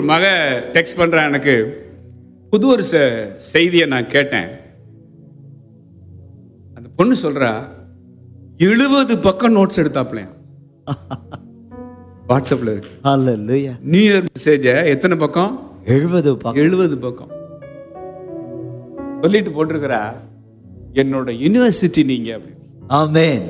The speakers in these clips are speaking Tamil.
மக டெக்ஸ்ட் பண்றான் எனக்கு புது ஒரு செ- செய்தியை நான் கேட்டேன் அந்த பொண்ணு சொல்றா எழுபது பக்கம் நோட்ஸ் எடுத்தாப்லையா வாட்ஸ்அப்ல இருக்கு ஹalleluya நியூ இயர் மெசேஜ எத்தனை பக்கம் 70 பக்கம் எழுபது பக்கம் சொல்லிட்டு போட்டிருக்கிறா என்னோட யூனிவர்சிட்டி நீங்க அப்படின்னு ஆமென்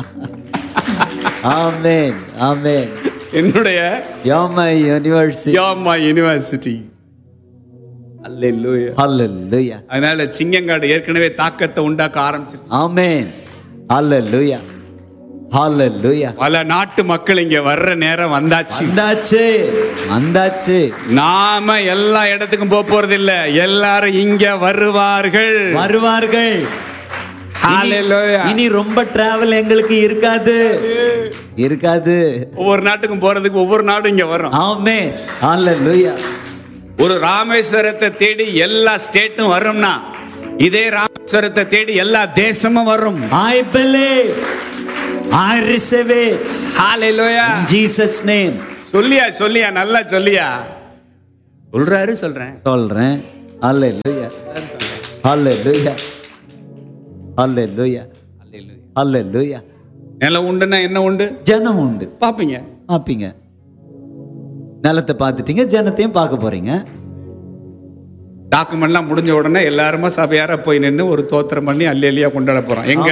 ஆமென் ஆமென் என்னுடைய யோமை யூனிவர்சிட்டி யாமா யூனிவர்சிட்டி அல்லேலூயா ஹalleluya அதனால சிங்கங்காடு ஏற்கனவே தாக்கத்தை உண்டாக்க ஆரம்பிச்சிருச்சு ஆமென் ஹalleluya ஹalleluya பல நாட்டு மக்கள் இங்க வர்ற நேரம் வந்தாச்சு வந்தாச்சு வந்தாச்சு நாம எல்லா இடத்துக்கும் போக போறது இல்ல எல்லாரும் இங்க வருவார்கள் வருவார்கள் Hallelujah. இனி ரொம்ப டிராவல் எங்களுக்கு இருக்காது இருக்காது ஒவ்வொரு நாட்டுக்கும் போறதுக்கு ஒவ்வொரு நாடும் இங்க வரும் ஆமென் ஹalleluya ஒரு ராமேஸ்வரத்தை தேடி எல்லா ஸ்டேட்டும் வரும்னா இதே ராமேஸ்வரத்தை தேடி எல்லா தேசமும் வரும் I believe I receive it hallelujah in Jesus name சொல்லியா சொல்லியா நல்லா சொல்லியா சொல்றாரு சொல்றேன் சொல்றேன் ஹalleluya ஹalleluya ஹalleluya ஹalleluya நிலம் உண்டுன்னா என்ன உண்டு ஜனம் உண்டு பாப்பீங்க பார்ப்பீங்க நிலத்தை பார்த்துட்டீங்க ஜனத்தையும் பார்க்க போறீங்க டாக்குமெண்ட்லாம் முடிஞ்ச உடனே எல்லாருமா சபையார போய் நின்று ஒரு தோத்திரம் பண்ணி அல்லி அல்லியா கொண்டாட போறோம் எங்க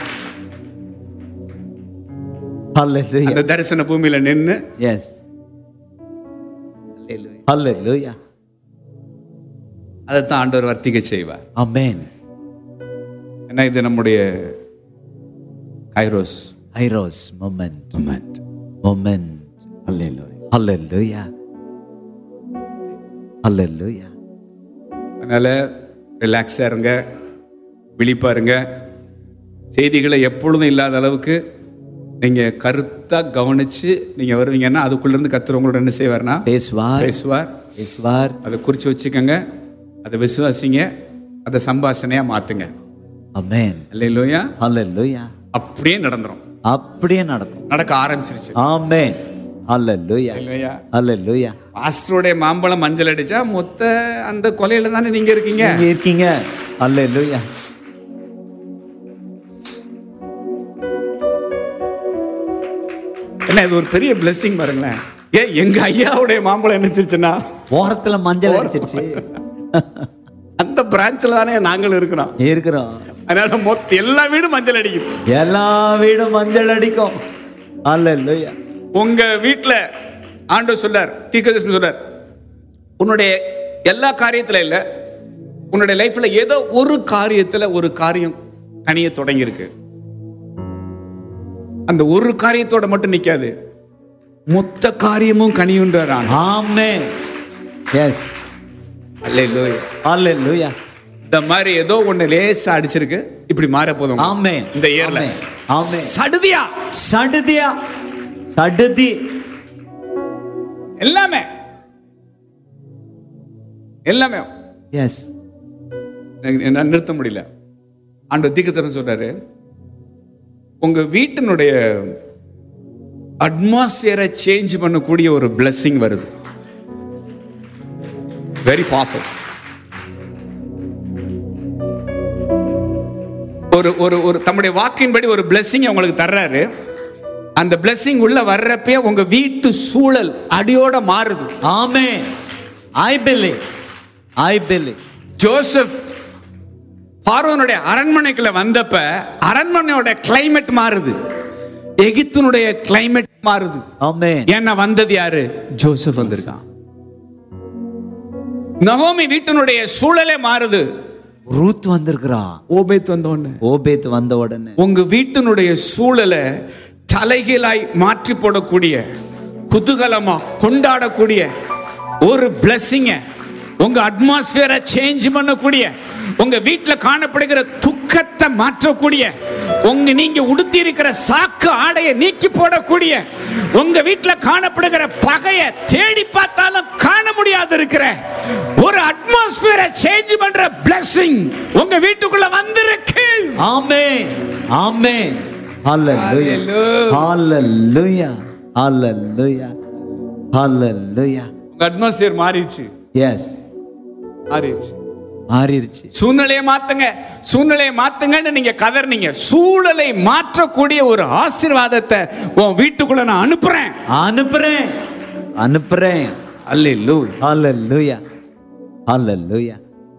ஹalleluya அந்த தரிசன பூமியில நின்று எஸ் ஹalleluya அதைத்தான் ஆண்டவர் வர்த்திக்க செய்வார் ஆமென் ஏன்னா இது நம்முடைய கைரோஸ் ஐரோஸ் மொமெண்ட் மொமெண்ட் மொமெண்ட் ஹalleluya ஹalleluya அதனால ரிலாக்ஸாக இருங்க விழிப்பா இருங்க செய்திகளை எப்பொழுதும் இல்லாத அளவுக்கு நீங்க கருத்தா கவனிச்சு நீங்க வருவீங்கன்னா அதுக்குள்ள இருந்து கத்துற உங்களோட என்ன செய்வார்னா பேசுவார் பேசுவார் பேசுவார் அதை குறிச்சு வச்சுக்கோங்க அதை விசுவாசிங்க அதை சம்பாஷணையா மாத்துங்க ஆமென் இல்லையா ஹalleluya அப்படியே நடந்துரும் அப்படியே நடக்கும் நடக்க ஆரம்பிச்சிருச்சு ஆமென் ஹalleluya இல்லையா ஹalleluya பாஸ்டருடைய மாம்பழம் மஞ்சள் அடிச்சா மொத்த அந்த கொலையில தானே நீங்க இருக்கீங்க நீங்க இருக்கீங்க ஹalleluya என்ன இது ஒரு பெரிய blessing பாருங்களேன் ஏ எங்க ஐயாவுடைய மாம்பழம் என்னச்சிருச்சுன்னா ஓரத்துல மஞ்சள் அடிச்சிருச்சு அந்த பிரான்ச்ல தானே நாங்களும் இருக்கிறோம் இருக்கிறோம் அதனால மொத்த எல்லா வீடும் மஞ்சள் அடிக்கும் எல்லா வீடும் மஞ்சள் அடிக்கும் ஹalleluya உங்க வீட்டுல ஆண்டவர் சொல்றார் தீர்க்கதரிசி சொல்றார் உன்னுடைய எல்லா காரியத்துல இல்ல உன்னுடைய லைஃப்ல ஏதோ ஒரு காரியத்துல ஒரு காரியம் தனிய தொடங்கி இருக்கு அந்த ஒரு காரியத்தோட மட்டும் நிக்காது மொத்த காரியமும் கனியுன்றார் ஆண்டவர். ஆமென் எஸ் அல்லேலூயா. ஹalleluya இந்த மாதிரி ஏதோ ஒண்ணு லேசா அடிச்சிருக்கு இப்படி மாற போதும் ஆமென் இந்த இயர்ல ஆமென். ஆமென் சடுதியா சடுதியா சடுதி எல்லாமே எல்லாமே எஸ் எனக்கு என்னால நிறுத்த முடியல ஆண்டு தீக்கத்தரன் சொல்றாரு உங்க வீட்டினுடைய அட்மாஸ்பியரை சேஞ்ச் பண்ணக்கூடிய ஒரு blessing வருது வெரி பவர்ஃபுல் ஒரு ஒரு ஒரு தம்முடைய வாக்கின்படி ஒரு blessing உங்களுக்கு தர்றாரு அந்த blessing உள்ள வர்றப்பே உங்க வீட்டு சூழல் அடியோட மாறுது amen I believe I believe Joseph பார்வனுடைய அரண்மனைக்குள்ள வந்தப்ப அரண்மனையோட கிளைமேட் மாறுது எகிப்தினுடைய கிளைமேட் மாறுது ஆமென் ஏன்னா வந்தது யாரு ஜோசப் வந்திருக்கான் நகோமி வீட்டினுடைய சூழலே மாறுது ரூத் வந்திருக்கிறா ஓபேத் வந்த உடனே ஓபேத் வந்த உடனே உங்க வீட்டினுடைய சூழலை தலைகீழாய் மாற்றி போடக்கூடிய குதூகலமா கொண்டாடக்கூடிய ஒரு பிளஸ்ஸிங்க உங்க அட்மாஸ்பியரை சேஞ்ச் பண்ணக்கூடிய உங்க வீட்டுல காணப்படுகிற துக்கத்தை மாற்றக்கூடிய உங்க நீங்க உடுத்தி இருக்கிற சாக்கு ஆடையை நீக்கி போடக்கூடிய உங்க வீட்டுல காணப்படுகிற பகைய தேடி பார்த்தாலும் காண முடியாது இருக்கிற ஒரு அட்மாஸ்பியரை சேஞ்ச் பண்ற blessing உங்க வீட்டுக்குள்ள வந்திருக்கு ஆமென் ஆமென் ஹalleluya Hallelujah. ஹalleluya ஹalleluya ஹalleluya உங்க உங்க அட்மாஸ்பியர் மாறிடுச்சு எஸ் மாறிடுச்சு மாறிடுச்சு சூழ்நிலையை மாத்துங்க சூழ்நிலையை மாத்துங்கன்னு நீங்க கதறினீங்க சூழலை மாற்றக்கூடிய ஒரு ஆசீர்வாதத்தை உன் வீட்டுக்குள்ள நான் அனுப்புறேன் அனுப்புறேன் அனுப்புறேன் அல்லேலூயா ஹalleluya ஹalleluya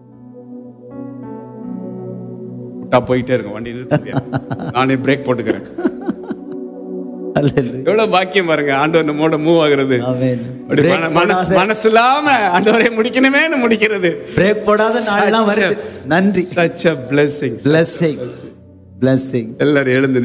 விட்டா போயிட்டே இருக்கும் வண்டி நிறுத்துங்க நானே பிரேக் போட்டுக்கிறேன் ஹalleluya எவ்வளவு பாக்கியம் பாருங்க ஆண்டவர் நம்மோட மூவ் ஆகுறது ஆமென் அப்படி மன- மனசு மனசு இல்லாம ஆண்டவரை முடிக்கணுமேன்னு முடிக்கிறது பிரேக் போடாத நாள்லாம் வருது நன்றி such a blessing blessing blessing எல்லாரும் எழுந்து